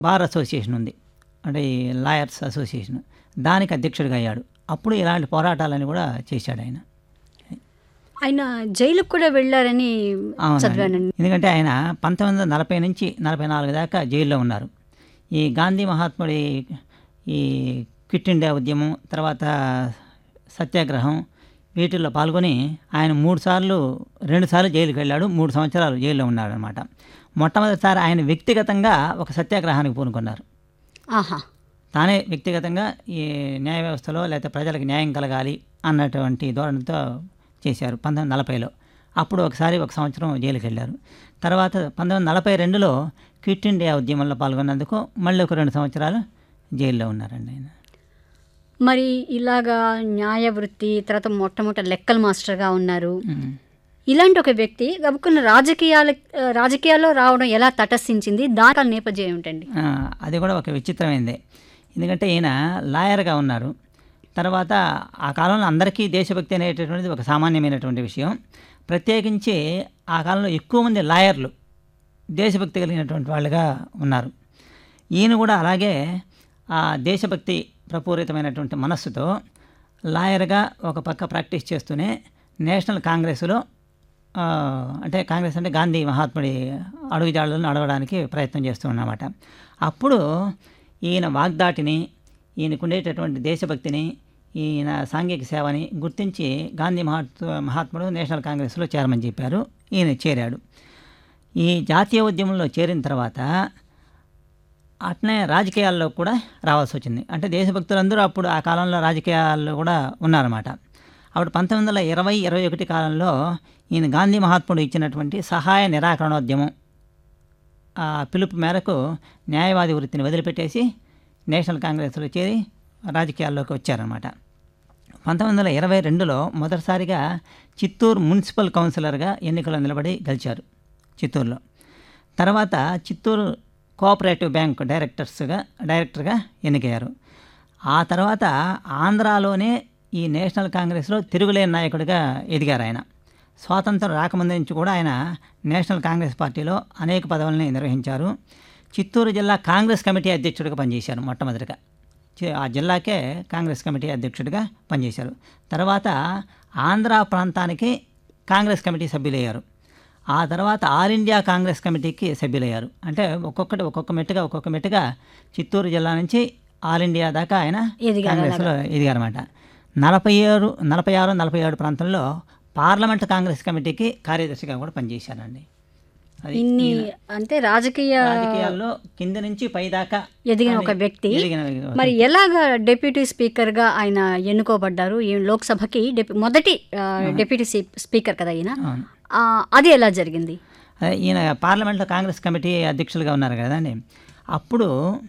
Bar association ఉంది అంటే ఈ లాయర్స్ అసోసియేషన్ దానికి అధ్యక్షుడిగా అయ్యాడు అప్పుడు ఇలాంటి పోరాటాలని కూడా చేశాడు ఆయన ఆయన జైలుకు కూడా వెళ్ళారని అవునండి. చదివానండి ఎందుకంటే ఆయన పంతొమ్మిది వందల నలభై నుంచి నలభై నాలుగు దాకా జైల్లో ఉన్నారు ఈ గాంధీ మహాత్ముడి ఈ క్విట్ ఇండియా ఉద్యమం తర్వాత సత్యాగ్రహం వీటిల్లో పాల్గొని ఆయన మూడు సార్లు రెండు సార్లు జైలుకి వెళ్ళాడు మూడు సంవత్సరాలు జైల్లో ఉన్నాడు అనమాట మొట్టమొదటిసారి ఆయన వ్యక్తిగతంగా ఒక సత్యాగ్రహానికి పూనుకున్నారు ఆహా తానే వ్యక్తిగతంగా ఈ న్యాయ వ్యవస్థలో లేకపోతే ప్రజలకు న్యాయం కలగాలి అన్నటువంటి ధోరణితో చేశారు పంతొమ్మిది నలభైలో అప్పుడు ఒకసారి ఒక సంవత్సరం జైలుకి వెళ్ళారు తర్వాత పంతొమ్మిది నలభై రెండులో క్విట్ ఇండియా ఉద్యమంలో పాల్గొన్నందుకు మళ్ళీ ఒక రెండు సంవత్సరాలు జైల్లో ఉన్నారండి ఆయన మరి ఇలాగా న్యాయ వృత్తి తర్వాత మొట్టమొదటి లెక్కల మాస్టర్గా ఉన్నారు ఉమ్. ఇలాంటి ఒక వ్యక్తి గబుక్కున్న రాజకీయాల రాజకీయాల్లో రావడం ఎలా తటస్థించింది దాని నేపథ్యం ఏమిటండి ఆ, అది కూడా ఒక విచిత్రమైందే ఎందుకంటే ఈయన లాయర్గా ఉన్నారు తర్వాత ఆ కాలంలో అందరికీ దేశభక్తి అనేటటువంటిది ఒక సామాన్యమైనటువంటి విషయం ప్రత్యేకించి ఆ కాలంలో ఎక్కువ మంది లాయర్లు దేశభక్తి కలిగినటువంటి వాళ్ళుగా ఉన్నారు ఈయన కూడా అలాగే ఆ దేశభక్తి ప్రపూరితమైనటువంటి మనస్సుతో లాయర్గా ఒక పక్క ప్రాక్టీస్ చేస్తూనే నేషనల్ కాంగ్రెస్లో ఆ, అంటే కాంగ్రెస్ అంటే గాంధీ మహాత్ముడి అడుగుజాడలను అడగడానికి ప్రయత్నం చేస్తున్నమాట అప్పుడు ఈయన వాగ్దాటిని ఈయనకు ఉండేటటువంటి దేశభక్తిని ఈయన సాంఘిక సేవని గుర్తించి గాంధీ మహాత్ మహాత్ముడు నేషనల్ కాంగ్రెస్లో చేరమని చెప్పారు ఈయన చేరాడు ఈ జాతీయ ఉద్యమంలో చేరిన తర్వాత అట్నే రాజకీయాల్లో కూడా రావాల్సి వచ్చింది అంటే దేశభక్తులందరూ అప్పుడు ఆ కాలంలో రాజకీయాల్లో కూడా ఉన్నారన్నమాట అప్పుడు పంతొమ్మిది వందల ఇరవై ఇరవై ఒకటి కాలంలో ఈయన గాంధీ మహాత్ముడు ఇచ్చినటువంటి సహాయ నిరాకరణోద్యమం ఆ పిలుపు మేరకు న్యాయవాది వృత్తిని వదిలిపెట్టేసి నేషనల్ కాంగ్రెస్లో చేరి రాజకీయాల్లోకి వచ్చారనమాట పంతొమ్మిది వందల ఇరవై రెండులో మొదటిసారిగా చిత్తూరు మున్సిపల్ కౌన్సిలర్గా ఎన్నికల్లో నిలబడి గెలిచారు చిత్తూరులో తర్వాత చిత్తూరు కోఆపరేటివ్ బ్యాంక్ డైరెక్టర్స్గా డైరెక్టర్గా ఎన్నికయ్యారు ఆ తర్వాత ఆంధ్రాలోనే ఈ నేషనల్ కాంగ్రెస్లో తిరుగులేని నాయకుడిగా ఎదిగారు ఆయన స్వాతంత్రం రాకముందు నుంచి కూడా ఆయన నేషనల్ కాంగ్రెస్ పార్టీలో అనేక పదవుల్ని నిర్వహించారు చిత్తూరు జిల్లా కాంగ్రెస్ కమిటీ అధ్యక్షుడిగా పనిచేశారు మొట్టమొదటిగా చి- ఆ జిల్లాకే కాంగ్రెస్ కమిటీ అధ్యక్షుడిగా పనిచేశారు తర్వాత ఆంధ్ర ప్రాంతానికి కాంగ్రెస్ కమిటీ సభ్యులయ్యారు ఆ తర్వాత ఆల్ ఇండియా కాంగ్రెస్ కమిటీకి సభ్యులయ్యారు అంటే ఒక్కొక్కటి ఒక్కొక్క మెట్టుగా ఒక్కొక్క మెట్టుగా చిత్తూరు జిల్లా నుంచి ఆల్ ఇండియా దాకా ఆయన ఎదిగారు కాంగ్రెస్లో ఎదిగారన్నమాట నలభై ఆరు నలభై ఆరు నలభై ఏడు ప్రాంతంలో పార్లమెంట్ కాంగ్రెస్ కమిటీకి కార్యదర్శిగా కూడా పనిచేశారండి అది ఇన్ని అంటే రాజకీయ రాజకీయాల్లో కింద నుంచి పై దాకా ఎదిగిన ఒక వ్యక్తి ఎదిగిన వ్యక్తి. మరి ఎలాగ డిప్యూటీ స్పీకర్గా ఆయన ఎన్నుకోబడ్డారు ఈ లోక్సభకి డెప్యూ మొదటి ఆ, డిప్యూటీ సీ- స్పీకర్ కదా ఈయన అవును ఆ, అది ఎలా జరిగింది అదే ఈయన పార్లమెంట్లో కాంగ్రెస్ కమిటీ అధ్యక్షులుగా ఉన్నారు కదండి అప్పుడు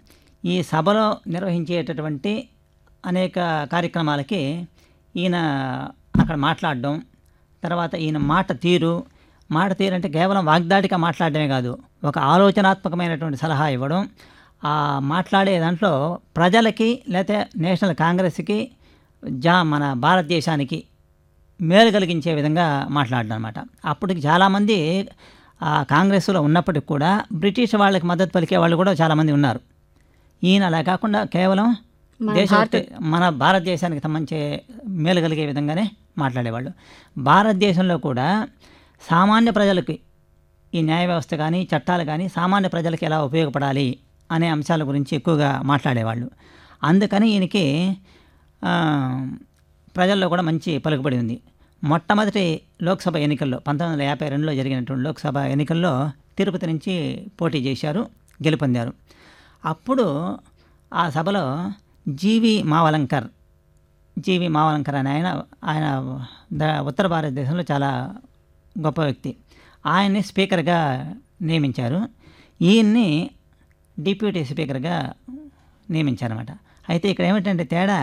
ఈ సభలో నిర్వహించేటటువంటి అనేక కార్యక్రమాలకి ఈయన అక్కడ మాట్లాడడం తర్వాత ఈయన మాట తీరు మాట తీరు అంటే కేవలం వాగ్దాటిగా మాట్లాడడమే కాదు ఒక ఆలోచనాత్మకమైనటువంటి సలహా ఇవ్వడం ఆ మాట్లాడే దాంట్లో ప్రజలకి లేకపోతే నేషనల్ కాంగ్రెస్కి జా మన భారతదేశానికి మేలు కలిగించే విధంగా మాట్లాడడం అనమాట అప్పటికి చాలామంది ఆ కాంగ్రెస్లో ఉన్నప్పటికి కూడా బ్రిటిష్ వాళ్ళకి మద్దతు పలికే వాళ్ళు కూడా చాలామంది ఉన్నారు ఈయన అలా కాకుండా కేవలం దేశ మన భారతదేశానికి సంబంధించే మేలు కలిగే విధంగానే మాట్లాడేవాళ్ళు భారతదేశంలో కూడా సామాన్య ప్రజలకి ఈ న్యాయ వ్యవస్థ కానీ చట్టాలు కానీ సామాన్య ప్రజలకు ఎలా ఉపయోగపడాలి అనే అంశాల గురించి ఎక్కువగా మాట్లాడేవాళ్ళు అందుకని ఈయనకి ఆ, ప్రజల్లో కూడా మంచి పలుకుబడి ఉంది మొట్టమొదటి లోక్సభ ఎన్నికల్లో పంతొమ్మిది వందల యాభై రెండులో జరిగినటువంటి లోక్సభ ఎన్నికల్లో తిరుపతి నుంచి పోటీ చేశారు గెలుపొందారు అప్పుడు ఆ సభలో జీవి మావలంకర్ జీవి మావలంకర్ అనే ఆయన ఆయన ద- ఉత్తర భారతదేశంలో చాలా గొప్ప వ్యక్తి ఆయన్ని స్పీకర్గా నియమించారు ఈయన్ని డిప్యూటీ స్పీకర్గా నియమించారన్నమాట అయితే ఇక్కడ ఏమిటంటే తేడా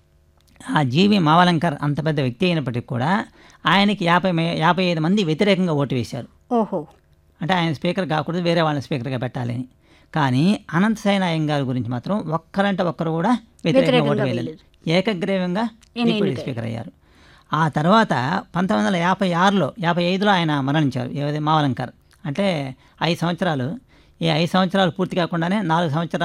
ఆ జీవి మావలంకర్ అంత పెద్ద వ్యక్తి అయినప్పటికీ కూడా ఆయనకి యాభై మే- యాభై ఐదు మంది వ్యతిరేకంగా ఓటు వేశారు ఓహో అంటే ఆయన స్పీకర్ కాకూడదు వేరే వాళ్ళని స్పీకర్గా పెట్టాలని కానీ అనంత సేన అయ్యంగార్ గురించి మాత్రం ఒక్కరంటే ఒక్కరు కూడా వ్యతిరేకంగా ఓటు వేయలేదు ఏకగ్రీవంగా డిప్యూటీ స్పీకర్ అయ్యారు ఆ తర్వాత పంతొమ్మిది వందల యాభై ఆరులో యాభై ఐదులో ఆయన మరణించారు ఏది మావలంకర్ అంటే ఐదు సంవత్సరాలు ఈ ఐదు సంవత్సరాలు పూర్తి కాకుండానే నాలుగు సంవత్సరాలు